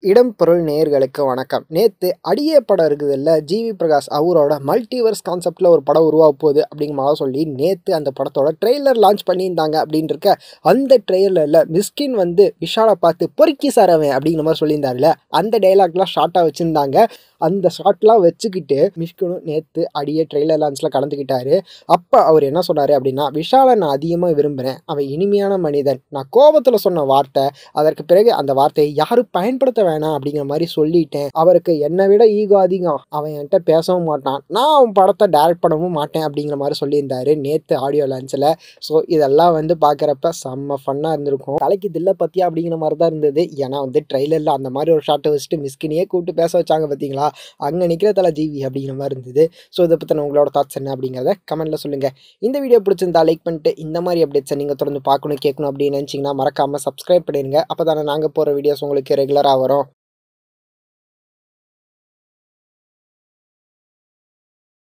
இடம் பொருள் நேயர்களுக்கு வணக்கம் நேற்று அடியே படம் இருக்குதுல்ல ஜிவி பிரகாஷ் அவரோட மல்டிவர்ஸ் கான்செப்டில் ஒரு படம் உருவாக போகுது அப்படிங்கிற மாதிரி சொல்லி நேற்று அந்த படத்தோட ட்ரெய்லர் லான்ச் பண்ணியிருந்தாங்க அப்படின்னு இருக்க அந்த ட்ரெய்லரில் மிஸ்கின் வந்து விஷாலை பார்த்து பொறுக்கி சார் அவன் அப்படிங்கிற மாதிரி சொல்லியிருந்தாருல அந்த டைலாக்லாம் ஷார்ட்டாக வச்சுருந்தாங்க அந்த ஷார்ட்லாம் வச்சுக்கிட்டு மிஷ்கனும் நேற்று அடியே ட்ரெய்லர் லான்ச்சில் கலந்துக்கிட்டாரு அப்போ அவர் என்ன சொன்னார் அப்படின்னா விஷாலை நான் அதிகமாக விரும்புகிறேன் அவன் இனிமையான மனிதன் நான் கோபத்தில் சொன்ன வார்த்தை அதற்கு பிறகு அந்த வார்த்தையை யாரும் பயன்படுத்த வேணாம் அப்படிங்கிற மாதிரி சொல்லிட்டேன் அவருக்கு என்னை விட ஈகோ அதிகம் அவன் என்கிட்ட பேசவும் மாட்டான் நான் அவன் படத்தை டைரக்ட் பண்ணவும் மாட்டேன் அப்படிங்கிற மாதிரி சொல்லியிருந்தாரு நேற்று ஆடியோ லான்ச்சில் ஸோ இதெல்லாம் வந்து பார்க்குறப்ப செம்ம ஃபன்னாக இருந்திருக்கும் தலைக்கு தில்லை பற்றியா அப்படிங்கிற மாதிரி தான் இருந்தது ஏன்னா வந்து ட்ரெய்லரில் அந்த மாதிரி ஒரு ஷார்ட்டை வச்சுட்டு மிஸ்கினியே கூப்பிட்டு பேச வச்சாங்க பார்த்தீங்களா அங்கே நிற்கிற தலை ஜிவி அப்படிங்கிற மாதிரி இருந்தது ஸோ இதை பற்றின உங்களோட தாட்ஸ் என்ன அப்படிங்கிறத கமெண்ட்டில் சொல்லுங்கள் இந்த வீடியோ பிடிச்சிருந்தா லைக் பண்ணிட்டு இந்த மாதிரி அப்டேட்ஸை நீங்கள் தொடர்ந்து பார்க்கணும் கேட்கணும் அப்படின்னு நினச்சிங்கன்னா மறக்காமல் சப்ஸ்கிரைப் பண்ணிடுங்க அப்போ தானே நாங்கள் போகிற வீடியோஸ் உங்களுக்கு ரெகுலராக வரும்